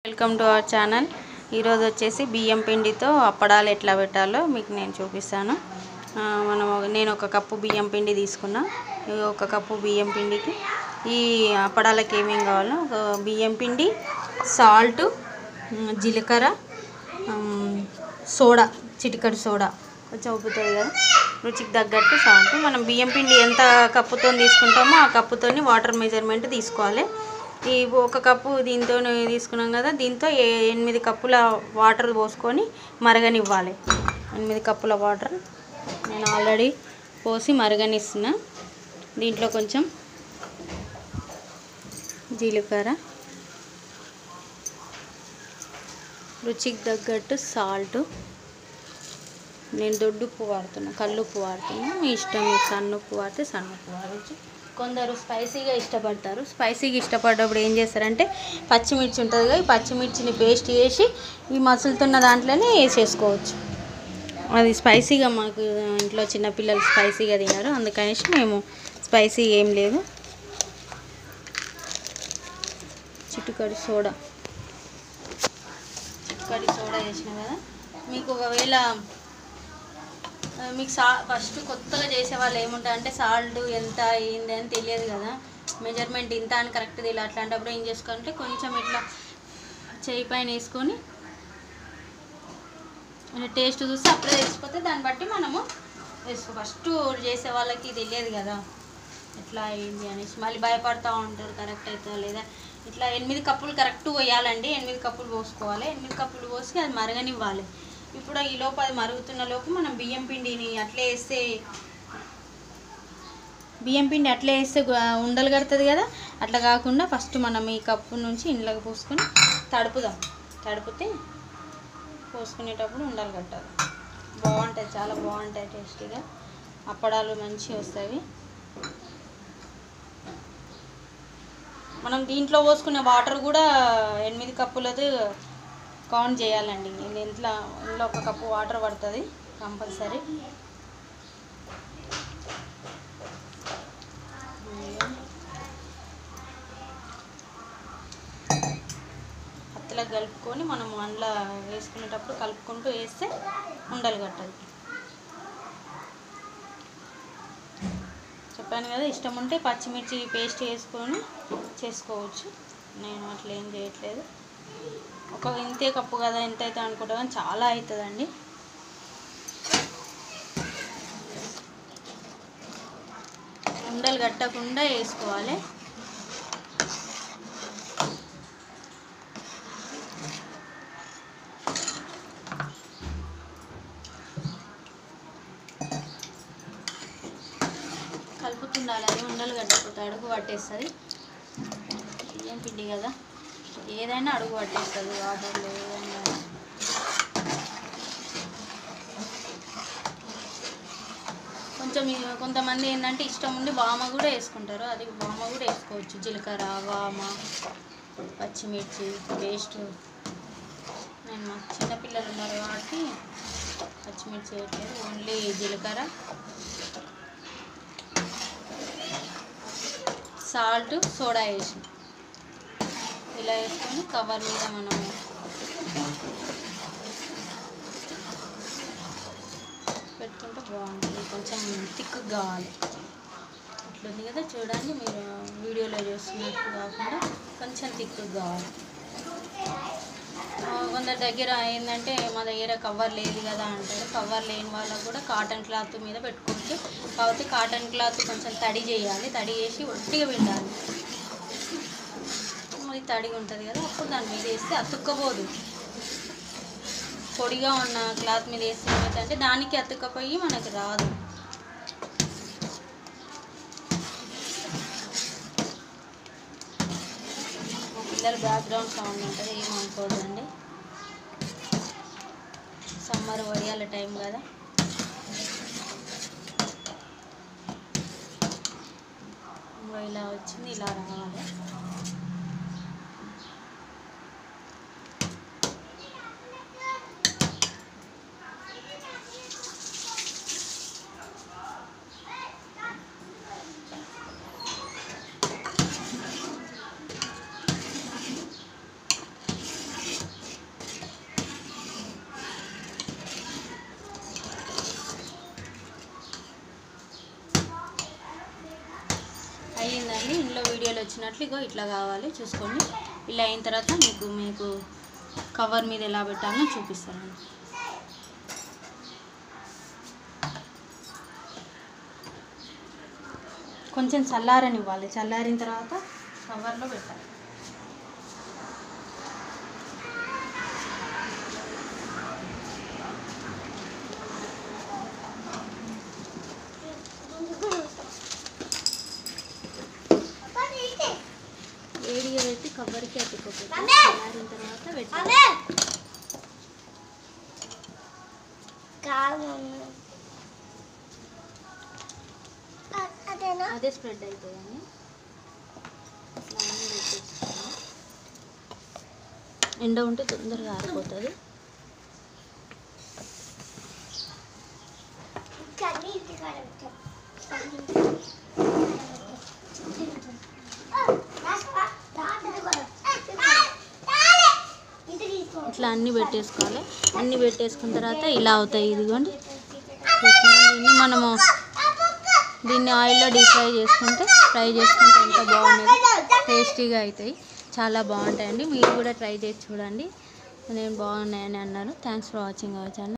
welcome to our channel ఈరోజు వచ్చేసి బియ్యం పిండితో అప్పడాలు ఎట్లా పెట్టాలో మీకు నేను చూపిస్తాను ఆ, మనం నేను ఒక కప్పు బియ్యం పిండి తీసుకున్నా ఈ ఒక కప్పు బియ్యం పిండికి ఈ అప్పడాలకి ఏమేం కావాలో ఒక బియ్యం పిండి సాల్ట్ ఉమ్, జీలకర్ర ఉమ్, సోడా చిటికడు సోడా కొంచెం ఉప్పుతుంది కదా రుచికి తగ్గట్టు సాల్ట్ మనం బియ్యం పిండి ఎంత కప్పుతో తీసుకుంటామో ఆ కప్పుతోని వాటర్ మెజర్మెంట్ తీసుకోవాలి ఈ ఒక కప్పు దీంతో తీసుకున్నాం కదా దీంతో ఏ- ఎనిమిది కప్పుల వాటర్ పోసుకొని మరగనివ్వాలి ఎనిమిది కప్పుల వాటర్ నేను ఆల్రెడీ పోసి మరగనిస్తున్నా దీంట్లో కొంచెం జీలకర్ర రుచికి తగ్గట్టు సాల్ట్ నేను దొడ్డుప్పు వాడుతున్నా కల్లుప్పు వాడుతున్నా మీ ఇష్టం మీకు సన్నుప్పు వాడితే సన్నుప్పు వాడచ్చు కొందరు స్పైసీగా ఇష్టపడతారు స్పైసీగా ఇష్టపడ్డప్పుడు ఏం చేస్తారంటే పచ్చిమిర్చి ఉంటుంది కదా ఈ పచ్చిమిర్చిని పేస్ట్ చేసి ఈ మసులుతున్న దాంట్లోనే వేసేసుకోవచ్చు అది స్పైసీగా మాకు ఇంట్లో చిన్నపిల్లలు స్పైసీగా తినరు అందుకనేసి మేము స్పైసీ ఏం లేదు చిట్టుకడి సోడా చిట్టుకడి సోడా వేసిన కదా మీకు ఒకవేళ ఆ, మీకు సా ఫస్ట్ కొత్తగా చేసే వాళ్ళు ఏముంటుంది అంటే సాల్ట్ ఎంత ఏంది అని తెలియదు కదా మెజర్మెంట్ ఇంత అని కరెక్ట్ తెలియదు అట్లాంటప్పుడు ఏం చేసుకోవాలంటే కొంచెం ఇట్లా చేయి పైన వేసుకొని టేస్ట్ చూసి అప్పుడే తెలిసిపోతే దాన్ని బట్టి మనము వేసుకో ఫస్ట్ చేసే వాళ్ళకి తెలియదు కదా ఎట్లా ఏంది అనేసి మళ్ళీ భయపడతా ఉంటారు కరెక్ట్ అవుతుందా లేదా ఇట్లా ఎనిమిది కప్పులు కరెక్ట్ పోయాలండి ఎనిమిది కప్పులు పోసుకోవాలి ఎనిమిది కప్పులు పోసి అది మరగనివ్వాలి ఇప్పుడు ఈ లోపు అది మరుగుతున్న లోపు మనం బియ్యం పిండిని అట్లే వేస్తే బియ్యం పిండి అట్లే వేస్తే గు- ఉండలు కడుతుంది కదా అట్లా కాకుండా ఫస్ట్ మనం ఈ కప్పు నుంచి ఇంట్లోకి పోసుకొని తడుపుదాం తడిపితే పోసుకునేటప్పుడు ఉండలు కట్టాలి బాగుంటాయి చాలా బాగుంటాయి టేస్టీగా అప్పడాలు మంచిగా వస్తాయి మనం దీంట్లో పోసుకునే వాటర్ కూడా ఎనిమిది కప్పులది కౌంట్ చేయాలండి ఇది ఇంట్లో ఇంట్లో ఒక కప్పు వాటర్ పడుతుంది కంపల్సరీ పత్తిలకు కలుపుకొని మనం అందులో వేసుకునేటప్పుడు కలుపుకుంటూ వేస్తే ఉండలు కట్టదు చెప్పాను కదా ఇష్టం ఉంటే పచ్చిమిర్చి పేస్ట్ వేసుకొని చేసుకోవచ్చు నేను అట్లా ఏం చేయట్లేదు ఒక ఇంతే కప్పు కదా ఎంత అవుతుంది అనుకుంటా కానీ చాలా అవుతుందండి ఉండలు కట్టకుండా వేసుకోవాలి కలుపుతుండాలి అది ఉండలు కట్టకపోతే అడుగు పట్టేస్తుంది బియ్యం పిండి కదా ఏదైనా అడుగు పట్టేస్తుంది వాటర్లో ఏదైనా కొంచెం ఇ- కొంతమంది ఏంటంటే ఇష్టం ఉండి వామ కూడా వేసుకుంటారు అది వామ కూడా వేసుకోవచ్చు జీలకర్ర వామ పచ్చిమిర్చి పేస్ట్ నేను మా చిన్నపిల్లలు ఉన్నారు కాబట్టి పచ్చిమిర్చి వేయట్లేదు ఓన్లీ జీలకర్ర సాల్ట్ సోడా వేసి ఇలా వేసుకొని కవర్ మీద మనం పెట్టుకుంటే బాగుంటుంది కొంచెం థిక్ కావాలి ఇట్లుంది కదా చూడండి మీరు వీడియోలో చూస్తున్నట్టు కాకుండా కొంచెం థిక్ కావాలి ఆ, కొందరి దగ్గర ఏంటంటే మా దగ్గర కవర్ లేదు కదా అంటారు కవర్ లేని వాళ్ళకు కూడా కాటన్ క్లాత్ మీద పెట్టుకోవచ్చు కాకపోతే కాటన్ క్లాత్ కొంచెం తడి చేయాలి తడి చేసి ఒట్టిగా పిండాలి మరి తడిగా ఉంటుంది కదా అప్పుడు దాని మీద వేస్తే అతుక్కపోదు పొడిగా ఉన్న క్లాత్ మీద వేస్తే ఏమవుతుందంటే దానికి అతుక్కపోయి మనకు రాదు మా పిల్లల బ్యాక్గ్రౌండ్ సౌండ్ ఉంటుంది ఏమనుకోదండి సమ్మర్ వడియాల టైం కదా ఇంకో ఇలా వచ్చింది ఇలా రావాలి వీడియోలో వచ్చినట్లు ఇగో ఇట్లా కావాలి చూసుకోండి ఇలా అయిన తర్వాత మీకు మీకు కవర్ మీద ఎలా పెట్టాలో చూపిస్తాను కొంచెం చల్లారనివ్వాలి చల్లారిన తర్వాత కవర్లో పెట్టాలి వేడిగా పెట్టి కవర్కి అతుక్కోపెట్టి చల్లారిన తర్వాత పెట్టాలి అదే స్ప్రెడ్ అవుతుందండి ఇట్లా అన్నీ పెట్టేసుకోవాలి ఎండ ఉంటే తొందరగా ఆరిపోతుంది ఇట్లా అన్నీ పెట్టేసుకోవాలి అన్నీ పెట్టేసుకున్న తర్వాత ఇలా అవుతాయి ఇదిగోండి చూస్తున్నాం దీన్ని మనము దీన్ని ఆయిల్లో డీప్ ఫ్రై చేసుకుంటే ఫ్రై చేసుకుంటే ఎంత బాగున్నది టేస్టీగా అవుతాయి చాలా బాగుంటాయండి మీరు కూడా ట్రై చేసి చూడండి నేను బాగున్నాయని అన్నారు thanks for watching our channel